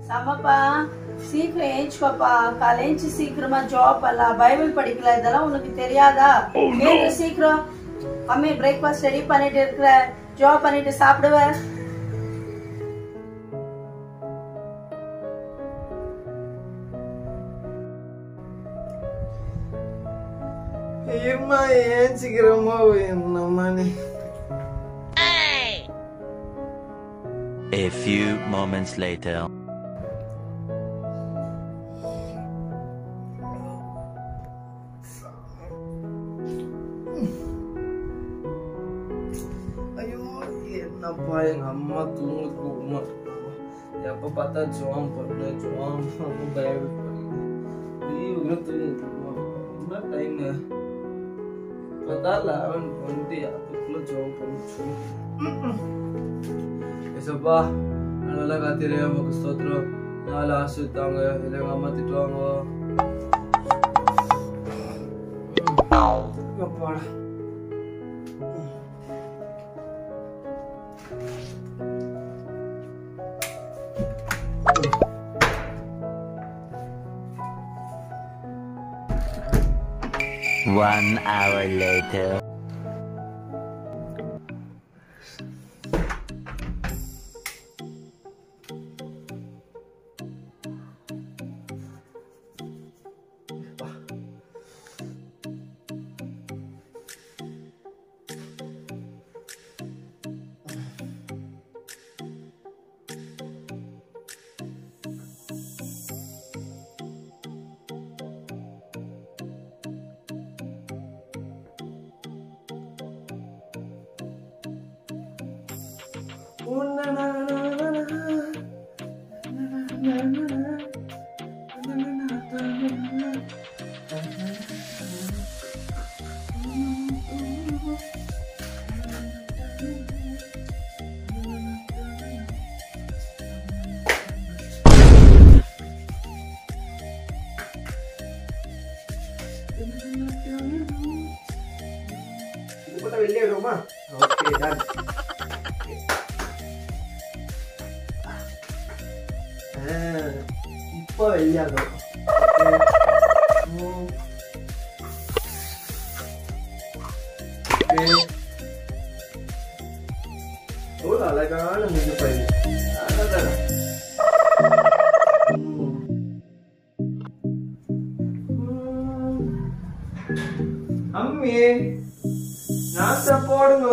சமப்பா சீக்கிரம் ஏஞ்சுக்கப்பா காலேஞ்சு சீக்கிரமா ஜாப் அல்ல பைபிள் படிக்கல இதெல்லாம் உனக்கு தெரியாதா ஏஞ்சு சீக்கிரம் அம்மி பிரேக்ஃபாஸ்ட் ரெடி பண்ணிட்டு இருக்கிற ஜாப் பண்ணிட்டு சாப்பிடுவ ఏమ్మా ఏం చిగిరమ్మో என்னம்மா நீ A few moments later. ஐயோ என்னப்பா எங்க அம்மா தூங்க தூங்க மாட்டாங்க எப்ப பார்த்தா ஜோம் பண்ணு ஜோம் பண்ணு பைபிள் படிக்கணும் லீவுக்குள்ள தூங்க தூங்க மாட்டாங்க என்ன டைம் இப்பதான் லெவன் டுவெண்ட்டி அதுக்குள்ள ஜோம் பண்ணு ஏசப்பா நல்லா காத்திரே உமக்கு ஸ்தோத்திரம் நாலு ஆசிரித்தாங்க இல்லை எங்க அம்மா திட்டுவாங்க அப்பாடா One hour later. போட்டா வெளியே வருமா ஓகே டன் இப்போ வெளியாகும் ஒரு அழகான முது பயிர் அழகான அம்மி நாஸ்தா போடுங்க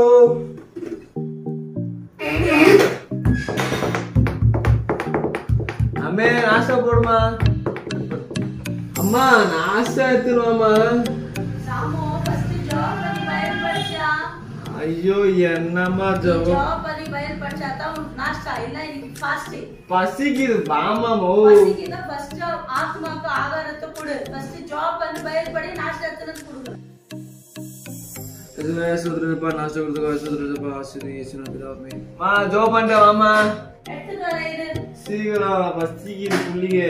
அம்மே நாஸ்தா போடுமா அம்மா நாஸ்தா எடுத்துருவாமா சாமோ ஃபர்ஸ்ட் ஜாப் பண்ணி பைபிள் படிச்சா ஐயோ என்னம்மா ஜபம் ஜாப் பண்ணி பைபிள் படிச்சா தான் உனக்கு நாஷ்டா இல்ல இன்னைக்கு ஃபாஸ்டிங் பசிக்குது வாமாமோ பசிக்குதா ஃபர்ஸ்ட் ஆத்மாக்கு ஆகாரத்தை கொடு ஃபர்ஸ்ட் ஜாப் பண்ணி பைபிள் படி நாஷ்டா எடுத்துட்டு கொடு எதுவே சுதுரப்பா நாஸ்தா கொடுத்துக்கோ சுதுரப்பா ஆசிரியர் இயேசுநாதராமே மா ஜோ பண்ணிட்டேன் வாமா எடுத்துட்டு வர இரு சீக்கிரம் பசிக்குது புள்ளிಗೆ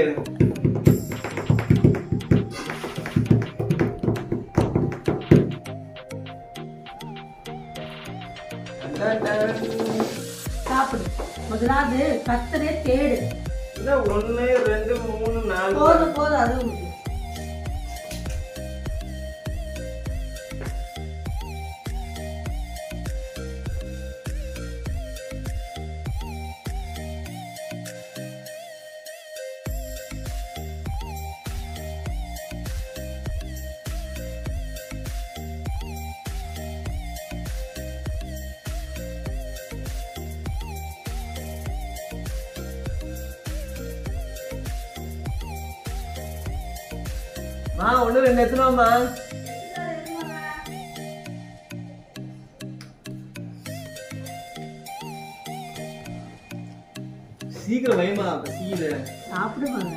சாப்பிடு முதலாவது கத்தரே தேடு ஒன்னு ரெண்டு மூணு நாலு போதும் போதும் அது உனக்கு மா ஒண்ணு ரெண்டு எத்தனாமா சீக்கிரம் வைமா பசிக்குது சாப்பிடுவாங்க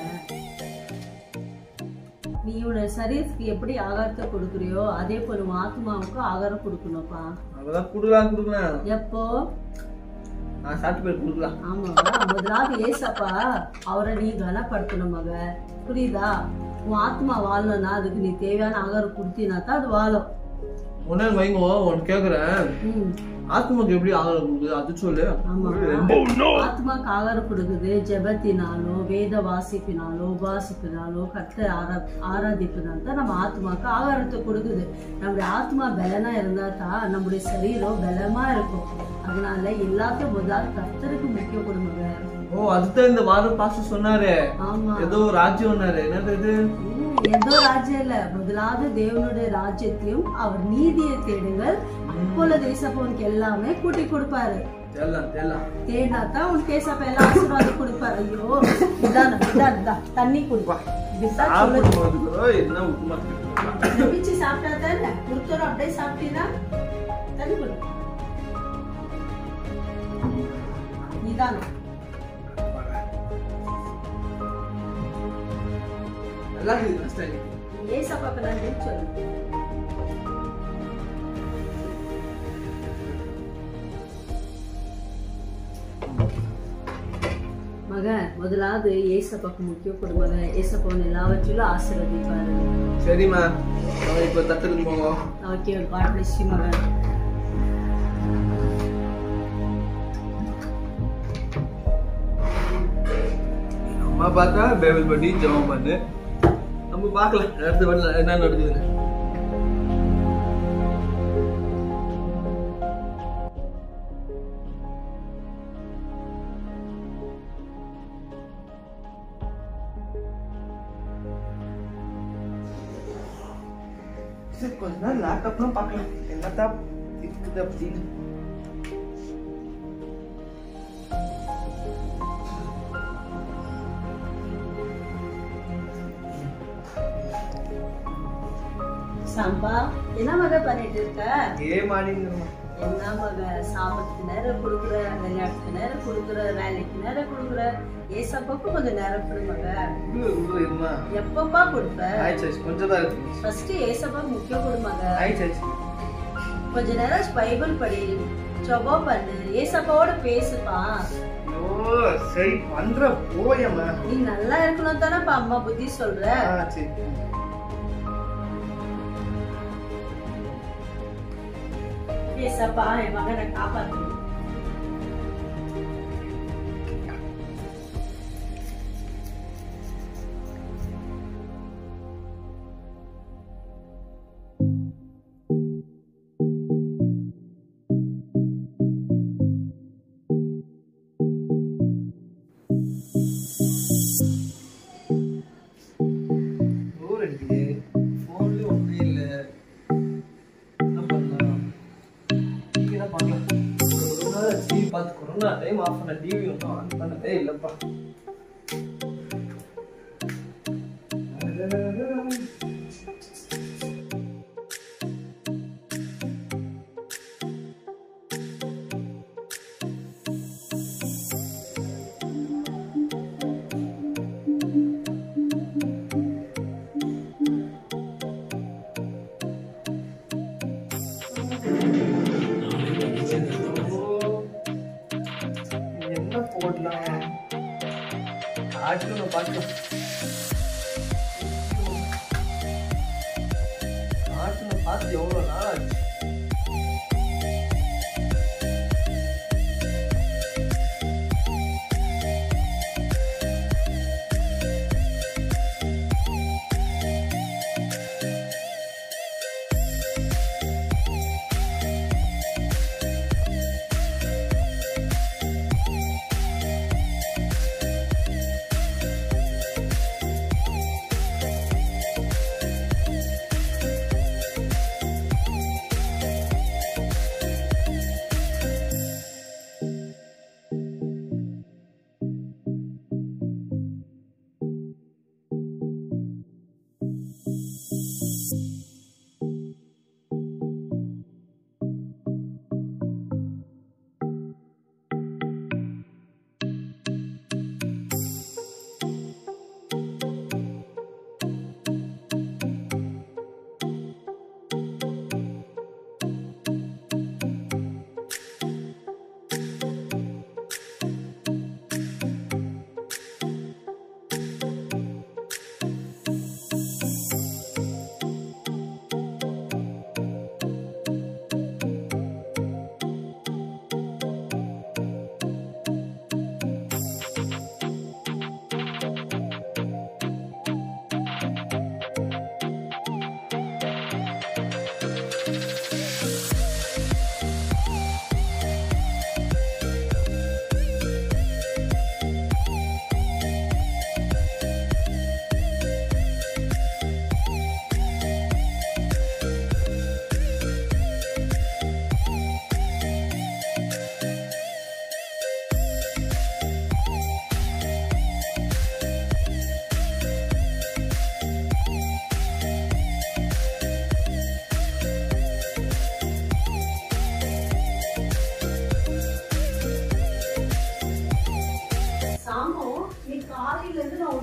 நீ உன சரீரத்துக்கு எப்படி ஆகாரத்தை கொடுக்குறியோ அதே போல உன் ஆத்மாவுக்கு ஆகாரம் கொடுக்கணும்ப்பா அவ்வளவுதான் குடுக்கலாம் குடுக்கலாம் எப்போ நான் சாப்பிட்டு போய் குடுக்கலாம் ஆமாவா முதலாவது ஏசப்பா அவரை நீ கனப்படுத்தணும் மக புரியுதா உன் ஆத்மா வாழணும்னா அதுக்கு நீ தேவையான ஆகாரம் கொடுத்தீனா தான் அது வாழும் ஒன்னு வைங்கோ ஒன்னு கேக்குறேன் ம் ஆத்மாக்கு எப்படி ஆகாரம் கொடுக்குது அது சொல்லு ஆமா ரெண்டு. ஆத்மாக்கு ஆகாரம் கொடுக்குது ஜெபத்தினாலோ வேத வாசிப்பினாலோ உபாசிப்பினாலோ கத்த ஆரா ஆராதிப்பினால தான் நம்ம ஆத்மாக்கு ஆகாரத்தை கொடுக்குது நம்முடைய ஆத்மா பலனா இருந்தா தான் நம்முடைய சரீரம் பலமா இருக்கும் அதனால எல்லாத்தையும் முதல் கர்த்தருக்கு முக்கிய கொடுங்க ஓ அதுதான் இந்த வாரம் பாஸ்டர் சொன்னாரு ஆமா ஏதோ ராஜ்யம்னாரு என்னது இது ம், ஏதோ ராஜ்யம் இல்ல முதலாவது தேவனுடைய ராஜ்யத்தையும் அவர் நீதியை தேடுங்கள் அப்பொழுது ஏசப்பவனுக்கு எல்லாமே கூட்டி கொடுப்பாரு தெரியலாம் தெரியலாம் தேடினா தான் உனக்கு ஏசப்ப எல்லாம் ஆசீர்வாதம் கொடுப்பாரு ஐயோ இதான் இதான் இதான் தண்ணி குடிப்பா இதுதான் சொல்லுது சாப்பிடும் போது கூட என்ன உப்புமா திட்டுவாங்க. நம்பிச்சு சாப்பிட்டா தானே கொடுத்தோம் அப்படியே சாப்பிட்டீங்கன்னா தண்ணி குடி இதான் நல்லா இருக்குது first time. ஏசப்பாக்கு நன்றின்னு சொல்லு மகன் முதலாவது ஏசப்பாக்கு முக்கியம் கொடு மகன் ஏசப்பாவன் எல்லாவற்றிலும் ஆசீர்வதிப்பாரு சரிம்மா நம்ம இப்ப தத்துக்கு போவோம் ஓகே காட் பிளஸ் யூ மகன் அம்மா பார்த்தா பைபிள் படி ஜெபம் பண்ணு நம்ம பார்க்கலாம் அடுத்த வரல என்ன நடக்குதுன்னு சரி கொஞ்ச நேரம் லேப்டாப்லாம் பார்க்கலாம் என்னத்தான் இருக்குது அப்படின்னு சம்பா என்ன மக பண்ணிட்டு இருக்க ஏ மாடிங்கிறமா என்ன மக சாப்பிட்றதுக்கு நேரம் கொடுக்குற விளையாட்டுக்கு நேரம் கொடுக்குற வேலைக்கு நேரம் கொடுக்குற ஏசப்பாக்கு கொஞ்சம் நேரம் கொடு மக இருமா எப்பப்பா கொடுப்ப ஆயிடுச்சு கொஞ்சம் தான் இருக்கு ஃபர்ஸ்ட் ஏசப்பா முக்கியம் கொடு மக ஆயிடுச்சு கொஞ்ச நேரம் பைபிள் படி ஜெபம் பண்ணு ஏசப்பாவோட பேசுப்பா ஓ சரி பண்ற போயம்மா நீ நல்லா இருக்கணும் தானே அம்மா புத்தி சொல்ற ஆ சரி ஏசப்பா என் மகனை காப்பாத்து போர் அடிக்குது ஃபோன்லயும் ஒன்றும் இல்லை என்ன பண்ணலாம் டிவி தான் பார்க்கலாம் ஒரு நாள் டிவி பார்த்து கொரோனா டைம் ஆஃப் பண்ண டிவி ஒன்றும் ஆன் பண்ணதே இல்லைப்பா என்ன போடலாம் காட்டுன்னு பார்க்கலாம் காட்டுன்னு பார்த்து எவ்வளோ நாள் ஆச்சு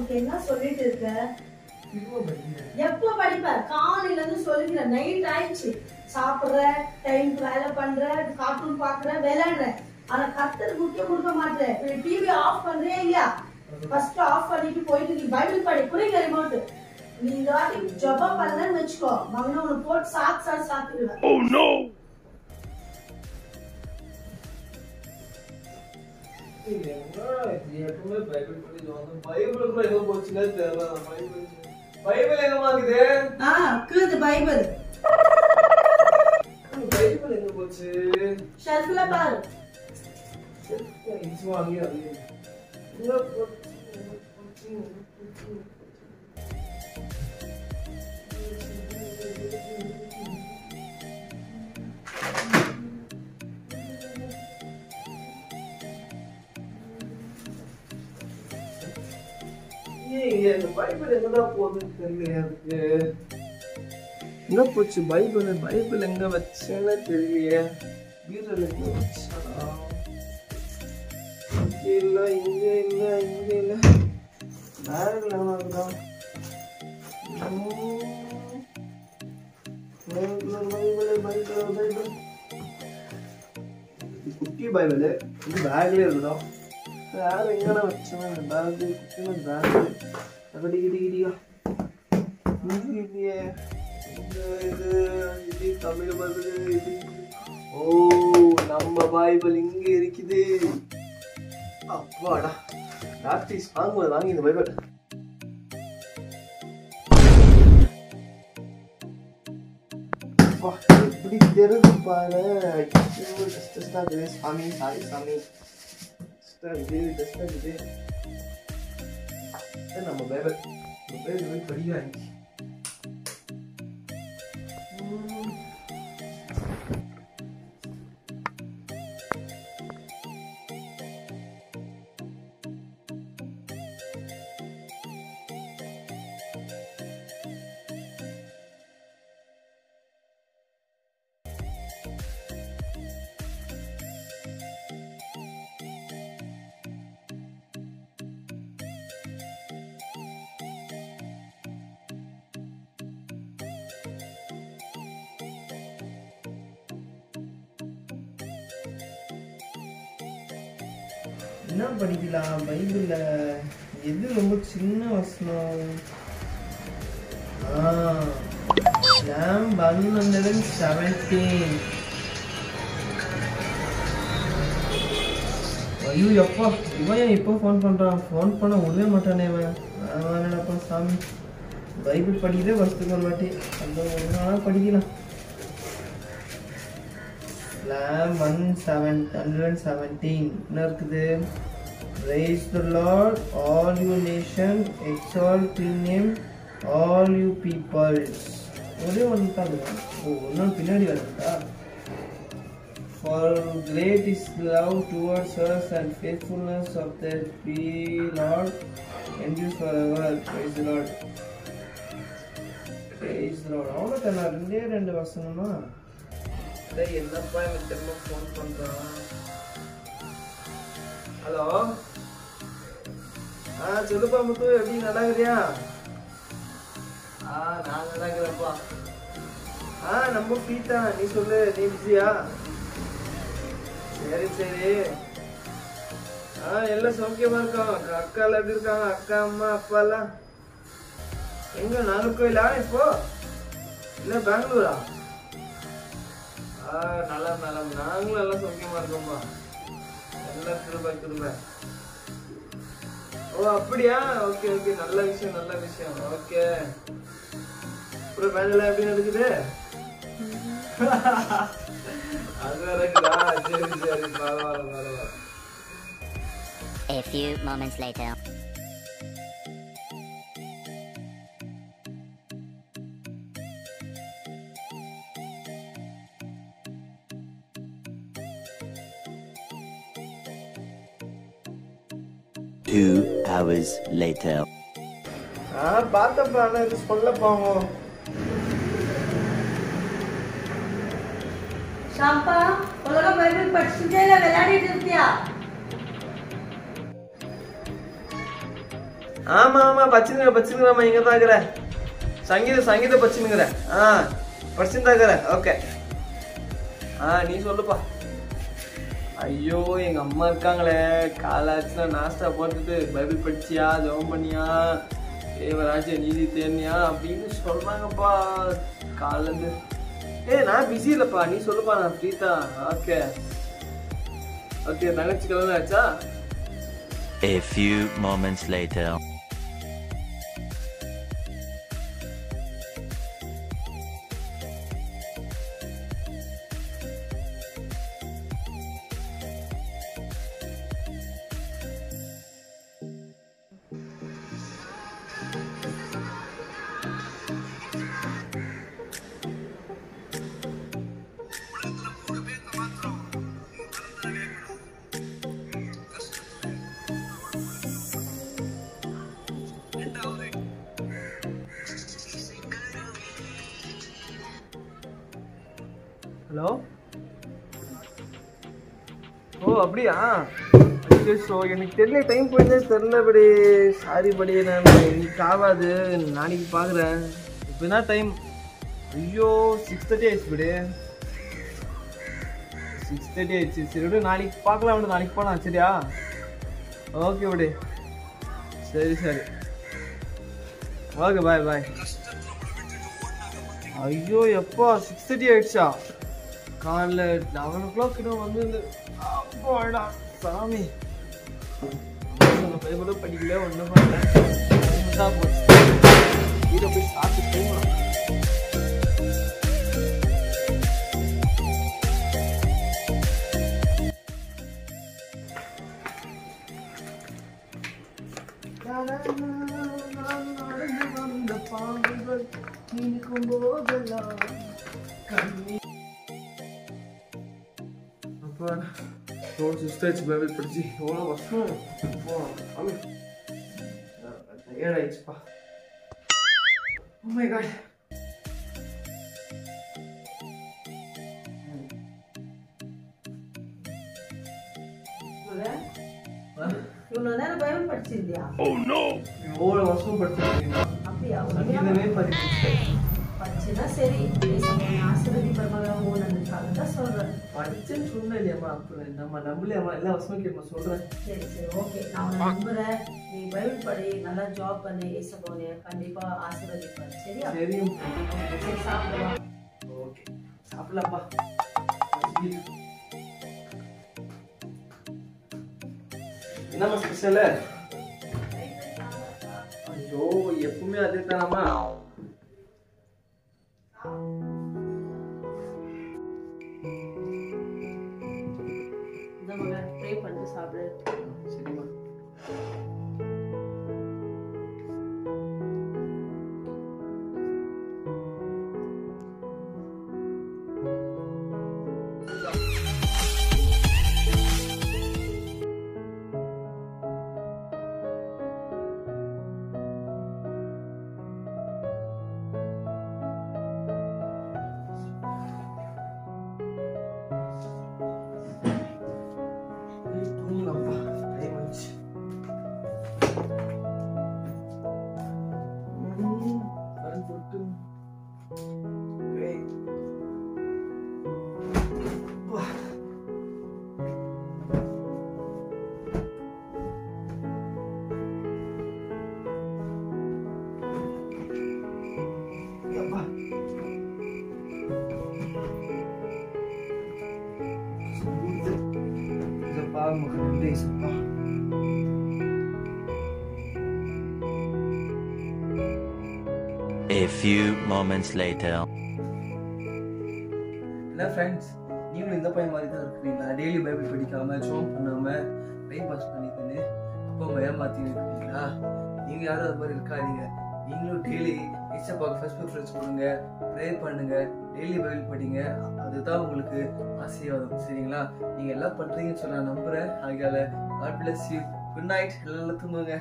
உனக்கு என்ன சொல்லிட்டு இருக்க இப்போ படிக்கிறேன் எப்போ படிப்ப காலையில இருந்து சொல்லிக்கிற நைட் ஆயிடுச்சு சாப்பிடுற டைம்க்கு வேலை பண்ற கார்ட்டூன் பாக்குற விளையாடுற ஆனா கத்தர் முக்கியம் கொடுக்க மாட்டேன் டிவி ஆஃப் பண்றியா இல்லையா ஃபர்ஸ்ட் ஆஃப் பண்ணிட்டு போயிட்டு நீ பைபிள் படி புரியுங்க ரிமோட் நீ இந்த வாட்டி ஜபம் பண்ணலன்னு வச்சுக்கோ மகனை உனக்கு போட்டு சாத்து சாத்து சாத்திடுவேன் இது என்னடா இது? எப்பவுமே பைபிள் படிக்கிறோம். அந்த பைபிளுக்குள்ள எங்க போச்சுன்னே தெரியல. அந்த பைபிள் பைபிள் எங்கம்மா இருக்குது? ஆ இருக்குது பைபிள் அந்த பைபிள் எங்க போச்சு? ஷெல்ஃப்ல பாரு சரி, இதுவா அங்கேயே அங்கேயே. எங்க போச்சு? எங்க போச்சு? எங்க போச்சு? ஏய், இந்த பைபிள் எங்கதான் போகுதுன்னு தெரியலையே அதுக்கு எங்க போச்சு பைபிள் பைபிள் எங்க வச்சேன்னு தெரியலையே பீரல் எங்க வச்சா இங்க இல்ல இங்க இல்ல இங்க இல்ல பேக்ல எங்க இருக்குதா பைபிள் பைபிள் பைபிள் இது குட்டி பைபிள் இது பேக்ல இருக்குதா வேற எங்கடா வச்சேன் இந்த பேக் குட்டின பேக் அப்படி இடி இடியா இது இல்லையே இந்த இது இது தமிழ் பைபிள் இது ஓ நம்ம பைபிள் இங்க இருக்குது அப்பாடா டாக்டிஸ் வாங்குவது வாங்கி இந்த பைபிள் அப்பா, எப்படி தெரியுது பாரு ஐயோ, just just ஆ இருக்குது. சாமி சாரி சாமி just ஆ இருக்குது, just ஆ இருக்குது. இது நம்ம பைபிள் நம்ம பைபிள் போய் படிக்கிறாங்க என்ன படிக்கலாம் பைபிள்ல எது ரொம்ப சின்ன வசனம் lamb 117 ஐயோ எப்பா இவன் ஏன் இப்போ ஃபோன் பண்றான் ஃபோன் பண்ண விடவே மாட்டானே இவன் நான் என்னடப்பா சாமி பைபிள் படிக்கிறதே வருஷத்துக்கு ஒரு வாட்டி அந்த ஒரு நாளாக படிக்கலாம் lamb 117 என்ன இருக்குது Praise the Lord, all you nation, exalt his name, all you peoples. ஒரே ஒன்று தான் இருக்கும். ஓ இன்னும் பின்னாடி வருதா For great is love towards us and faithfulness of the Lord endures forever. Praise the Lord. Praise the Lord. அவ்வளோ தானே ரெண்டே ரெண்டு வசனமா டேய் என்னப்பா இவன் திரும்ப ஃபோன் பண்றான் ஹலோ ஆ சொல்லுப்பா முத்து எப்படி நல்லா இருக்கிறியா ஆ நான் நல்லா இருக்கிறேன்ப்பா ஆ நம்ம ஃப்ரீ தான் நீ சொல்லு நீ பிஸியா சரி சரி ஆ எல்லாம் சௌக்கியமா இருக்கோம் அக்கா அக்காலாம் எப்படி இருக்காங்க அக்கா அம்மா அப்பா எல்லாம் எங்க நாகர்கோயிலா இப்போ இல்ல பெங்களூரா ஆ நல்லா நல்லா நாங்களும் எல்லாம் சௌக்கியமா இருக்கோம்ப்பா எல்லாம் கிருபை கிருபை ஓ அப்படியா ஓகே ஓகே நல்ல விஷயம் நல்ல விஷயம் ஓகே அப்புறம் வேலைலாம் எப்படி நடக்குது அது வேற இருக்குதா சரி சரி பரவாயில்ல பரவாயில்ல A few moments later. Two hours later. ஆ பார்த்தப்பா ஆனா இது சொல்ல பாவம் ஷாம்பா ஒழுங்கா பைபிள் படிச்சுட்டே இல்ல விளையாடிட்டு இருக்கியா ஆமா ஆமா பச்சுனுங்க பச்சுனுங்கிறமா இங்க தான் இருக்கிற சங்கீத சங்கீத பச்சுனுங்கிற ஆ படிச்சுன்னு தான் இருக்கிற ஓகே ஆ நீ சொல்லுப்பா ஐயோ எங்க அம்மா இருக்காங்களே காலாச்சுல நாஸ்டா போட்டுட்டு பைபிள் படிச்சியா ஜெபம் பண்ணியா தேவராஜ நீதி தேர்னியா அப்படின்னு சொல்றாங்கப்பா காலைல இருந்து ஏய் நான் பிஸி இல்லப்பா நீ சொல்லுப்பா நான் ஃப்ரீ தான் ஓகே ஓகே தங்கச்சி கல்யாணம் ஆச்சா A few moments later. Hello ஓ அப்படியா ஸோ எனக்கு தெரியல டைம் போயிருந்தே தெரியல படி சாரி படி நான் இன்னைக்கு ஆகாது நாளைக்கு பார்க்குறேன் இப்போ என்ன டைம் ஐயோ சிக்ஸ் தேர்ட்டி ஆயிடுச்சு படி சிக்ஸ் தேர்ட்டி ஆயிடுச்சு சரி விடு நாளைக்கு பார்க்கலாம் விடு நாளைக்கு போகலாம் சரியா ஓகே விடு சரி சரி ஓகே பாய் பாய் ஐயோ எப்பா சிக்ஸ் தேர்ட்டி ஆயிடுச்சா காலைல லெவன் ஓ கிளாக் கிட்ட வந்து இந்த அப்பாடா சாமி பைபிளும் படிக்கல ஒன்றும் பண்ணல தான் போச்சு வீட்டை போய் சாப்பிட்டு தூங்கணும் அப்பாடா எவ்வளோ சிஸ்டர்ஸ் பைபிள் படிச்சு எவ்வளோ வருஷம் அப்பா, சாமி டயர்ட் ஆயிடுச்சுப்பா ஓ மை காட் இவ்வளவு நேரம் பைபிள் படிச்சிருந்தியா எவ்வளோ வருஷம் படிச்சிருக்கீங்க அப்படியா சங்கீதமே படிச்சிருக்கேன் படிச்சுன்னா சரி ஆசிரியப்பரமாக ஊனதுக்காக தான் சொல்றேன் படிச்சேன்னு சொன்னேன் இல்லையாம்மா அப்புறம் நம்ம நம்பலையாம்மா எல்லா வருஷமும் கேட்பா சொல்கிறேன் சரி சரி ஓகே நான் உன்னை நம்புறேன் நீ பைபிள் படி நல்லா ஜாப் பண்ணி ஏசப்போனே கண்டிப்பா ஆசீர்வதிப்பார் சரியா தெரியும் சரி சாப்பிடுவா ஓகே சாப்பிடலாம்ப்பா என்னம்மா ஸ்பெஷலு ஐயோ எப்பவுமே அதே தானம்மா இந்த மகன் ப்ரே பண்ணிட்டு சாப்பிடு சரிம்மா தூங்கலாம்ப்பா டைம் ஆச்சு ம், கரண்ட் போட்டு Okay. அப்பா. அப்பா. Isapa, maganda isa pa. A few moments later. என்ன ஃப்ரெண்ட்ஸ் நீங்களும் இந்த பையன் மாதிரி தான் இருக்கிறீங்களா டெய்லி பைபிள் படிக்காம ஜோம் பண்ணாம டைம் பாஸ் பண்ணிக்கின்னு அப்பா அம்மா ஏமாத்தின்னு இருக்கிறீங்களா நீங்க யாரும் அது மாதிரி இருக்காதீங்க நீங்களும் டெய்லி இச்சப்பாக்கு ஃபர்ஸ்ட் ஃப்ரெண்ட்ஸ் கொடுங்க ப்ரே பண்ணுங்க டெய்லி பைபிள் படிங்க அதுதான் உங்களுக்கு ஆசீர்வாதம் சரிங்களா நீங்க எல்லாம் பண்றீங்கன்னு சொல்ல நான் நம்புறேன் ஆகையால God bless you good night எல்லாம் தூங்குங்க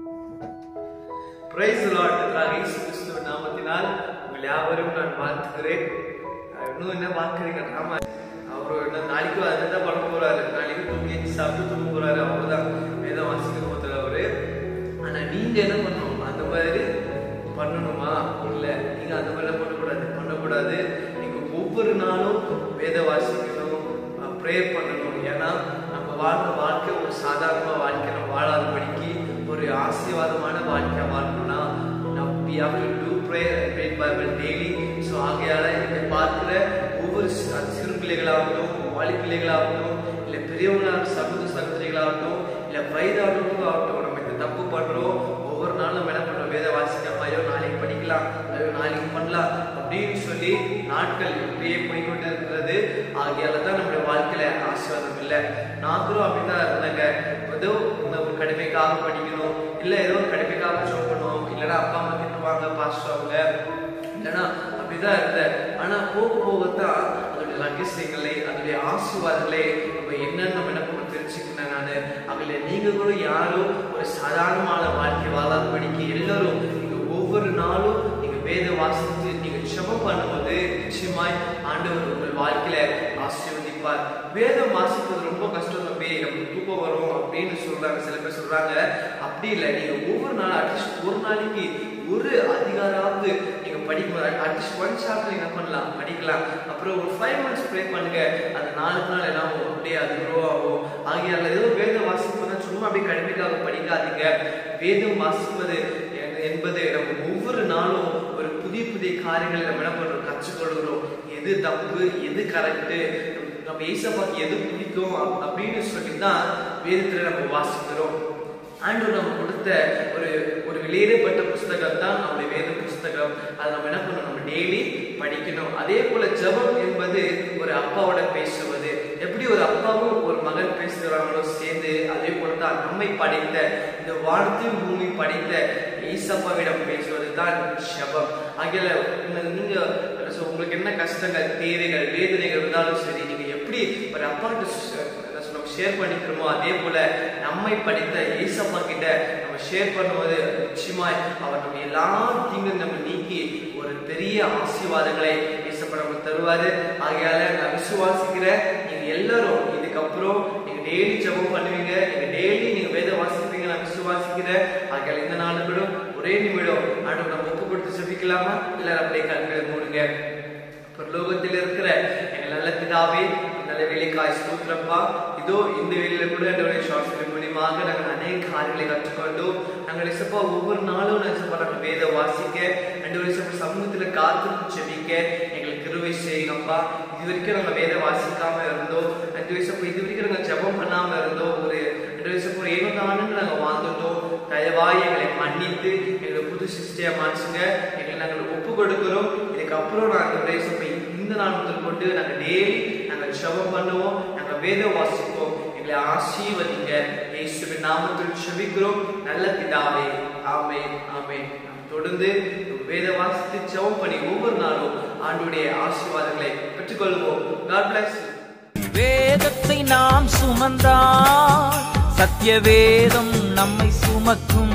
பிரைஸ் லார்ட் இயேசு கிறிஸ்துவின் நாமத்தினால் உங்கள் யாவரும் நான் வாழ்த்துகிறேன் அஹ் இன்னும் என்ன பார்க்குறீங்க ஆமா அவர் என்ன நாளைக்கும் அதை தான் பண்ண போறாரு நாளைக்கு தூங்கி சாப்பிட்டு தூங்க போறாரு அவ்வளவுதான் வேதம் வாசிக்க போறாரு அவரு ஆனா நீங்க நீங்க என்ன பண்ணணும் அந்த மாதிரி பண்ணணுமா இல்ல நீங்க அந்த மாதிரி பண்ணக்கூடாது பண்ணக்கூடாது நீங்க ஒவ்வொரு நாளும் வேத வாசிக்கணும் ப்ரேயர் பண்ணணும் ஏன்னா நம்ம வாழ்ந்த வாழ்க்கை ஒரு சாதாரண வாழ்க்கை நம்ம வாழாதபடிக்கு ஒரு ஆசீர்வாதமான வாழ்க்கை வாழணும்னா நம்ம we have to do prayer and read Bible daily so ஆகையால இதை பார்க்கிற ஒவ்வொரு சி- சிறு பிள்ளைகளாகட்டும் வாலி பிள்ளைகளாகட்டும் இல்லை பெரியவங்களாக சகோதர சகோதரிகளாகட்டும் இல்லை வயதானவங்களும் ஆகட்டும் நம்ம இந்த தப்பு பண்றோம் ஒவ்வொரு நாளும் நம்ம என்ன பண்றோம் வேத வாசிக்காம ஐயோ நாளைக்கு படிக்கலாம் ஐயோ நாளைக்கு பண்ணலாம் அப்படின்னு சொல்லி நாட்கள் இப்படியே போய்கொண்டு இருக்கிறது ஆகையால தான் நம்முடைய வாழ்க்கையில ஆசீர்வாதம் இல்லை நான் கூட அப்படிதான் இருந்தேங்க ஏதோ இந்த ஒரு கடமைக்காக படிக்கணும் இல்ல ஏதோ ஒரு கடமைக்காக ஜோம் பண்ணுவோம் இல்லைன்னா அப்பா அம்மா திட்டுவாங்க பாஸ்டர் அவங்க இல்லைன்னா அப்படிதான் இருந்தேன் ஆனா போக போகத்தான் அதோடைய ரகசியங்களை அதோடைய ஆசீர்வாதங்களை நம்ம என்னன்னு நம்ம என்ன பண்ண தெரிஞ்சுக்கினேன் நானு அதுல நீங்க கூட யாரும் ஒரு சாதாரணமான வாழ்க்கை வாழாதபடிக்கு எல்லாரும் நீங்க ஒவ்வொரு நாளும் நீங்க வேத வாசித்து நீங்க ஜெபம் பண்ணும்போது நிச்சயமாய் ஆண்டவர் உங்கள் வாழ்க்கையில ஆசீர்வதிப்பார் வேதம் வாசிப்பது ரொம்ப கஷ்டம் தம்பி நமக்கு தூக்கம் வரும் அப்படின்னு சொல்றாங்க சில பேர் சொல்றாங்க அப்படி இல்லை நீங்க ஒவ்வொரு நாள் அட்லீஸ்ட் ஒரு நாளைக்கு ஒரு அதிகாராவது நீங்க படிக்கும் அட்லீஸ்ட் ஒன் சாப்டர் என்ன பண்ணலாம் படிக்கலாம் அப்புறம் ஒரு ஃபைவ் மந்த்ஸ் ப்ரே பண்ணுங்க அது நாளுக்கு நாள் என்ன ஆகும் அப்படியே அது க்ரோ ஆகும் ஆகியால ஏதோ வேதம் வாசிப்பதுனா சும்மா அப்படியே கடுமைக்காக படிக்காதீங்க வேதம் வாசிப்பது எ- என்பது நம்ம ஒவ்வொரு நாளும் ஒரு புதிய புதிய காரியங்களை நம்ம என்ன பண்றோம் கற்றுக்கொள்கிறோம் எது தப்பு எது கரெக்டு நம்ம ஏசப்பாக்கு எது பிடிக்கும் அப்- அப்படின்னு சொல்லி தான் வேதத்துல நம்ம வாசிக்கிறோம் ஆண்டவர் நம்ம கொடுத்த ஒரு ஒரு வெளியேறப்பட்ட புஸ்தகம் தான் நம்முடைய வேத புஸ்தகம் அதை நம்ம என்ன பண்ணணும் நம்ம டெய்லி படிக்கணும் அதே போல ஜெபம் என்பது ஒரு அப்பாவோட பேசுவது எப்படி ஒரு அப்பாவும் ஒரு மகன் பேசுகிறாங்களோ சேர்ந்து அதே போல தான் நம்மை படைத்த இந்த வானத்தையும் பூமி படைத்த ஈசப்பாவிடம் பேசுவது தான் ஜெபம் ஆகிய நீங்க so உங்களுக்கு என்ன கஷ்டங்கள் தேவைகள் வேதனைகள் இருந்தாலும் சரி நீங்க எப்படி ஒரு அப்பா நம்ம ஷேர் பண்ணிக்கிறோமோ அதே போல நம்மை படித்த ஏசப்பா கிட்ட நம்ம ஷேர் பண்ணும்போது நிச்சயமாய் அவர் நம்ம எல்லா தீங்கும் நம்ம நீக்கி ஒரு பெரிய ஆசீர்வாதங்களை ஏசப்பா நமக்கு தருவாரு ஆகையால நான் விசுவாசிக்கிறேன் நீங்க எல்லாரும் இதுக்கப்புறம் நீங்க டெய்லி ஜெபம் பண்ணுவீங்க நீங்க டெய்லி நீங்க வேத வாசிப்பீங்க நான் விசுவாசிக்கிறேன் ஆகையால இந்த நாள் கூட ஒரே நிமிடம் ஆண்டு நம்ம ஒப்பு கொடுத்து ஜெபிக்கலாமா இல்ல அப்படியே கண்களை மூடுங்க பரலோகத்தில் இருக்கிற எங்கள் நல்ல பிதாவே நல்ல வேலைக்காய் ஸ்தோத்திரப்பா இதோ இந்த வேலையில கூட என்னுடைய ஷார்ட் ஃபிலிம் மூலியமாக நாங்கள் அநேக காரியங்களை கற்றுக்கொண்டோம் நாங்கள் இசப்பா ஒவ்வொரு நாளும் நினைச்சப்பா நாங்கள் வேத வாசிக்க ரெண்டு வருஷம் சமூகத்துல காத்து செபிக்க எங்களுக்கு கிருவை செய்யுங்கப்பா இது வரைக்கும் நாங்கள் வேத வாசிக்காம இருந்தோம் ரெண்டு வயசப்போ இது வரைக்கும் நாங்கள் ஜெபம் பண்ணாம இருந்தோம் ஒரு ரெண்டு வயசப்போ ஏனோ தானுன்னு நாங்கள் வாழ்ந்துட்டோம் தயவாய் எங்களை மன்னித்து எங்களை புது சிஸ்டியா மாற்றுங்க எங்களை நாங்கள் ஒப்பு கொடுக்கிறோம் இதுக்கப்புறம் நாங்கள் வயசப்போ இந்த நாள் முதல் கொண்டு நாங்கள் டெய்லி நாங்கள் ஜெபம் பண்ணுவோம் நாங்கள் வேதம் வாசிப்போம் எங்களை ஆசீர்வதிங்க இயேசுவின் நாமத்தில் செபிக்கிறோம் நல்ல பிதாவே ஆமே ஆமே நாம் தொடர்ந்து வேத வாசித்து ஜெபம் பண்ணி ஒவ்வொரு நாளும் ஆண்டுடைய ஆசீர்வாதங்களை பெற்றுக்கொள்வோம் God bless you. வேதத்தை நாம் சுமந்தால் சத்திய வேதம் நம்மை சுமக்கும்